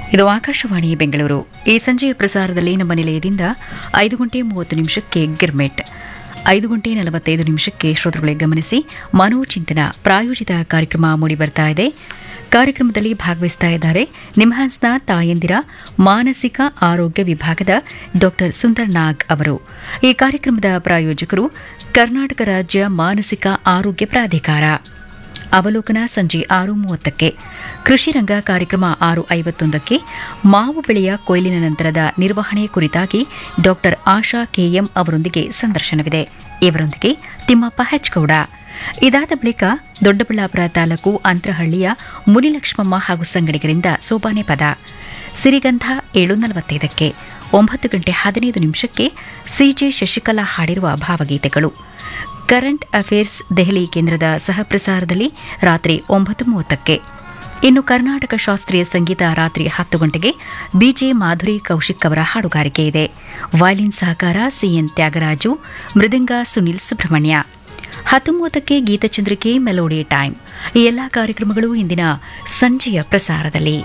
ಇದು ಆಕಾಶವಾಣಿ ಬೆಂಗಳೂರು ಈ ಸಂಜೆಯ ಪ್ರಸಾರದಲ್ಲಿ ನಮ್ಮ ನಿಲಯದಿಂದ ಐದು ಗಂಟೆ ಮೂವತ್ತು ನಿಮಿಷಕ್ಕೆ ಗಿರ್ಮೆಟ್ ಐದು ಗಂಟೆ ನಲವತ್ತೈದು ನಿಮಿಷಕ್ಕೆ ಶ್ರೋತೃಗಳಿಗೆ ಗಮನಿಸಿ ಮನೋಚಿಂತನ ಪ್ರಾಯೋಜಿತ ಕಾರ್ಯಕ್ರಮ ಮೂಡಿಬರ್ತಾ ಇದೆ ಕಾರ್ಯಕ್ರಮದಲ್ಲಿ ಭಾಗವಹಿಸ್ತಾ ಇದ್ದಾರೆ ನಿಮ್ಹಾನ್ಸ್ನ ತಾಯಂದಿರ ಮಾನಸಿಕ ಆರೋಗ್ಯ ವಿಭಾಗದ ಡಾಕ್ಟರ್ ಸುಂದರ್ ನಾಗ್ ಅವರು ಈ ಕಾರ್ಯಕ್ರಮದ ಪ್ರಾಯೋಜಕರು ಕರ್ನಾಟಕ ರಾಜ್ಯ ಮಾನಸಿಕ ಆರೋಗ್ಯ ಪ್ರಾಧಿಕಾರ ಅವಲೋಕನ ಸಂಜೆ ಆರು ಮೂವತ್ತಕ್ಕೆ ಕೃಷಿ ರಂಗ ಕಾರ್ಯಕ್ರಮ ಆರು ಐವತ್ತೊಂದಕ್ಕೆ ಮಾವು ಬೆಳೆಯ ಕೊಯ್ಲಿನ ನಂತರದ ನಿರ್ವಹಣೆ ಕುರಿತಾಗಿ ಡಾಕ್ಟರ್ ಆಶಾ ಕೆಎಂ ಅವರೊಂದಿಗೆ ಸಂದರ್ಶನವಿದೆ ಇವರೊಂದಿಗೆ ತಿಮ್ಮಪ್ಪ ಹೆಚ್ಗೌಡ ಇದಾದ ಬಳಿಕ ದೊಡ್ಡಬಳ್ಳಾಪುರ ತಾಲೂಕು ಅಂತರಹಳ್ಳಿಯ ಮುನಿಲಕ್ಷ್ಮಮ್ಮ ಹಾಗೂ ಸಂಗಡಿಗರಿಂದ ಸೋಪಾನೆ ಪದ ಸಿರಿಗಂಧ ಏಳು ನಲವತ್ತೈದಕ್ಕೆ ಒಂಬತ್ತು ಗಂಟೆ ಹದಿನೈದು ನಿಮಿಷಕ್ಕೆ ಸಿಜೆ ಶಶಿಕಲಾ ಹಾಡಿರುವ ಭಾವಗೀತೆಗಳು ಕರೆಂಟ್ ಅಫೇರ್ಸ್ ದೆಹಲಿ ಕೇಂದ್ರದ ಸಹಪ್ರಸಾರದಲ್ಲಿ ರಾತ್ರಿ ಒಂಬತ್ತು ಮೂವತ್ತಕ್ಕೆ ಇನ್ನು ಕರ್ನಾಟಕ ಶಾಸ್ತ್ರೀಯ ಸಂಗೀತ ರಾತ್ರಿ ಹತ್ತು ಗಂಟೆಗೆ ಬಿಜೆ ಮಾಧುರಿ ಕೌಶಿಕ್ ಅವರ ಹಾಡುಗಾರಿಕೆ ಇದೆ ವಯಲಿನ್ ಸಹಕಾರ ಸಿಎನ್ ತ್ಯಾಗರಾಜು ಮೃದಂಗ ಸುನಿಲ್ ಸುಬ್ರಹ್ಮಣ್ಯ ಹತ್ತು ಮೂವತ್ತಕ್ಕೆ ಗೀತಚಂದ್ರಿಕೆ ಮೆಲೋಡಿ ಟೈಮ್ ಈ ಎಲ್ಲಾ ಕಾರ್ಯಕ್ರಮಗಳು ಇಂದಿನ ಸಂಜೆಯ ಪ್ರಸಾರದಲ್ಲಿ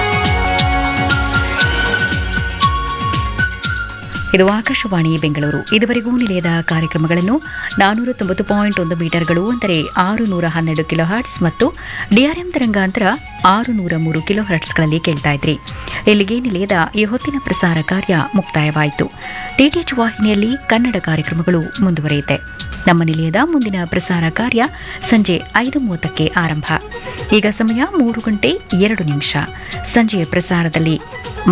ಇದು ಆಕಾಶವಾಣಿ ಬೆಂಗಳೂರು ಇದುವರೆಗೂ ನಿಲಯದ ಕಾರ್ಯಕ್ರಮಗಳನ್ನು ನಾನೂರ ತೊಂಬತ್ತು ಪಾಯಿಂಟ್ ಒಂದು ಮೀಟರ್ಗಳು ಅಂದರೆ ಆರು ನೂರ ಹನ್ನೆರಡು ಕಿಲೋ ಹರ್ಟ್ಸ್ ಮತ್ತು ಡಿಆರ್ಎಂ ತರಂಗಾಂತರ ಆರು ನೂರ ಮೂರು ಕಿಲೋ ಹರ್ಟ್ಸ್ಗಳಲ್ಲಿ ಕೇಳ್ತಾ ಇದ್ರಿ ಇಲ್ಲಿಗೆ ನಿಲಯದ ಈ ಹೊತ್ತಿನ ಪ್ರಸಾರ ಕಾರ್ಯ ಮುಕ್ತಾಯವಾಯಿತು ಡಿಟಿಎಚ್ ವಾಹಿನಿಯಲ್ಲಿ ಕನ್ನಡ ಕಾರ್ಯಕ್ರಮಗಳು ಮುಂದುವರಿಯುತ್ತೆ ನಮ್ಮ ನಿಲಯದ ಮುಂದಿನ ಪ್ರಸಾರ ಕಾರ್ಯ ಸಂಜೆ ಐದು ಮೂವತ್ತಕ್ಕೆ ಆರಂಭ ಈಗ ಸಮಯ ಮೂರು ಗಂಟೆ ಎರಡು ನಿಮಿಷ ಸಂಜೆಯ ಪ್ರಸಾರದಲ್ಲಿ